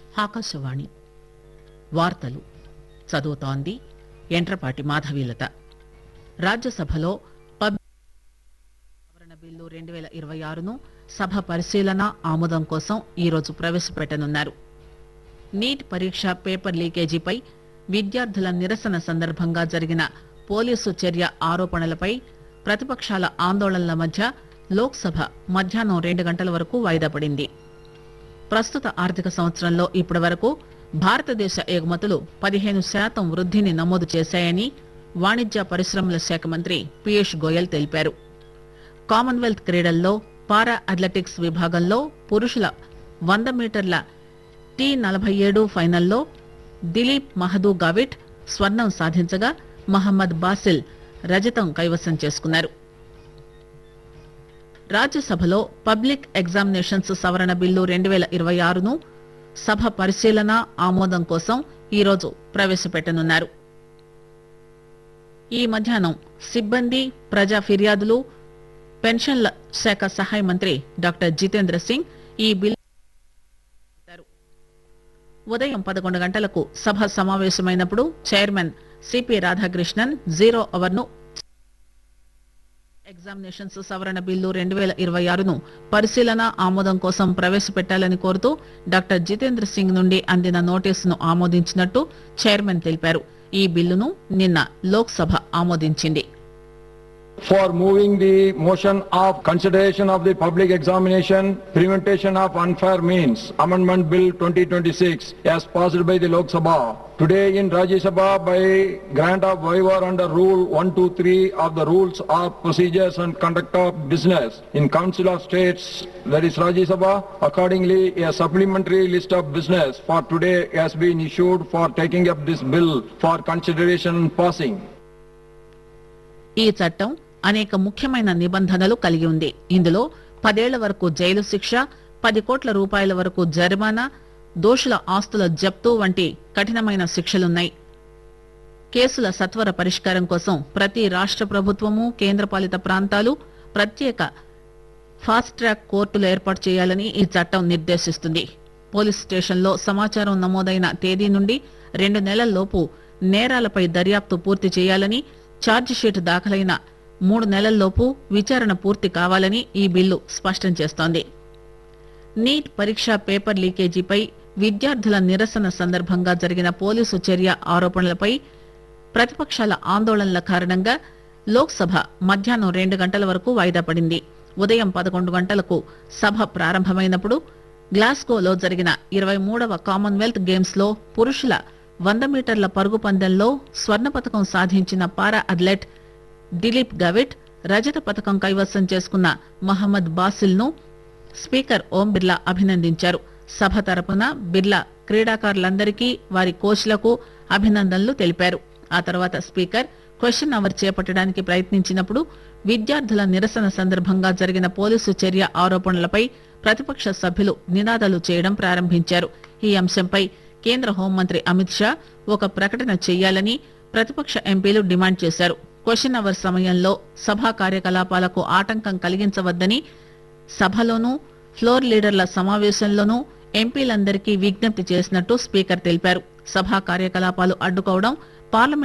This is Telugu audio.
ఆకాశవాణి వార్తలు చదువుతోంది ఎంట్రపాటి మాధవీలత రాజ్యసభలో పబ్ సవరణ బిల్లు రెండు పేల ఇరవై ఆరును సభ పరిశీలన ఆమోదం కోసం ఈరోజు ప్రవేశపెట్టనున్నారు నీట్ పరీక్ష పేపర్ లీకేజీపై విద్యార్థుల నిరసన సందర్భంగా జరిగిన పోలీసు చర్య ఆరోపణలపై ప్రతిపక్షాల ఆందోళనల మధ్య లోక్సభ మధ్యాహ్నం రెండు గంటల వరకు వాయిదా పడింది ప్రస్తుత ఆర్థిక సంవత్సరంలో ఇప్పటి వరకు భారతదేశ ఎగుమతులు పదిహేను శాతం వృద్ధిని నమోదు చేశాయని వాణిజ్య పరిశ్రమల శాఖ మంత్రి పీయూష్ గోయల్ తెలిపారు కామన్వెల్త్ క్రీడల్లో పారా అథ్లెటిక్స్ విభాగంలో పురుషుల వంద మీటర్ల టీ నలభై ఏడు ఫైనల్లో దిలీప్ మహదూ గావిట్ స్వర్ణం సాధించగా మహమ్మద్ బాసిల్ రజతం కైవసం చేసుకున్నారు రాజ్యసభలో పబ్లిక్ ఎగ్జామినేషన్స్ సవరణ బిల్లు రెండు పేల ఇరవై ఆరును సభ పరిశీలన ఆమోదం కోసం ఈరోజు ప్రవేశపెట్టనున్నారు ఈ మధ్యాహ్నం సిబ్బంది ప్రజా ఫిర్యాదులు పెన్షన్ల శాఖ సహాయ మంత్రి డాక్టర్ జితేంద్ర సింగ్ ఈ బిల్లు ఉదయం పదకొండు గంటలకు సభ సమావేశమైనప్పుడు chairman CP Radhakrishnan zero hour ను ఎగ్జామినేషన్స్ సవరణ బిల్లు రెండు పేల ఇరవై ఆరును పరిశీలన ఆమోదం కోసం ప్రవేశపెట్టాలని కోరుతూ డాక్టర్ జితేంద్ర సింగ్ నుండి అందిన నోటీసును ఆమోదించినట్టు చైర్మన్ తెలిపారు ఈ బిల్లును నిన్న లోక్ సభ ఆమోదించింది for moving the motion of consideration of the public examination, prevention of unfair means, Amendment Bill 2026 as passed by the Lok Sabha. Today in Rajya Sabha by grant of waiver under Rule 123 of the Rules of Procedures and Conduct of Business in Council of States, that is Rajya Sabha. Accordingly, a supplementary list of business for today has been issued for taking up this bill for consideration and passing. ఈ చట్టం అనేక ముఖ్యమైన నిబంధనలు కలిగి ఉంది ఇందులో పదేళ్ల వరకు జైలు శిక్ష పది కోట్ల రూపాయల వరకు జరిమానా దోషుల ఆస్తుల జప్తు వంటి కఠినమైన శిక్షలున్నాయి కేసుల సత్వర పరిష్కారం కోసం ప్రతి రాష్ట్ర ప్రభుత్వము కేంద్రపాలిత ప్రాంతాలు ప్రత్యేక ఫాస్ట్ ట్రాక్ కోర్టులు ఏర్పాటు చేయాలని ఈ చట్టం నిర్దేశిస్తుంది పోలీస్ స్టేషన్లో సమాచారం నమోదైన తేదీ నుండి రెండు నెలల్లోపు నేరాలపై దర్యాప్తు పూర్తి చేయాలని ఛార్జిషీట్ దాఖలైన మూడు నెలల్లోపు విచారణ పూర్తి కావాలని ఈ బిల్లు స్పష్టం చేస్తోంది నీట్ పరీక్ష పేపర్ లీకేజీపై విద్యార్థుల నిరసన సందర్భంగా జరిగిన పోలీసు చర్య ఆరోపణలపై ప్రతిపక్షాల ఆందోళనల కారణంగా లోక్సభ మధ్యాహ్నం రెండు గంటల వరకు వాయిదా పడింది ఉదయం పదకొండు గంటలకు సభ ప్రారంభమైనప్పుడు గ్లాస్గోలో జరిగిన ఇరవై మూడవ కామన్వెల్త్ గేమ్స్ లో పురుషుల వంద మీటర్ల పరుగు పందెంలో స్వర్ణ పథకం సాధించిన పారా అథ్లెట్ దిలీప్ గవిట్ రజత పథకం కైవసం చేసుకున్న మహమ్మద్ బాసిల్ ను స్పీకర్ ఓం బిర్లా అభినందించారు సభ తరపున బిర్లా క్రీడాకారులందరికీ వారి కోచ్లకు అభినందనలు తెలిపారు ఆ తర్వాత స్పీకర్ క్వశ్చన్ అవర్ చేపట్టడానికి ప్రయత్నించినప్పుడు విద్యార్థుల నిరసన సందర్భంగా జరిగిన పోలీసు చర్య ఆరోపణలపై ప్రతిపక్ష సభ్యులు నినాదాలు చేయడం ప్రారంభించారు ఈ అంశంపై కేంద్ర హోంమంత్రి అమిత్ షా ఒక ప్రకటన చేయాలని ప్రతిపక్ష ఎంపీలు డిమాండ్ చేశారు క్వశ్చన్ అవర్ సమయంలో సభా కార్యకలాపాలకు ఆటంకం కలిగించవద్దని సభలోనూ ఫ్లోర్ లీడర్ల సమావేశంలోనూ ఎంపీలందరికీ విజ్ఞప్తి చేసినట్టు స్పీకర్ తెలిపారు సభా కార్యకలాపాలు అడ్డుకోవడం పార్లమెంట్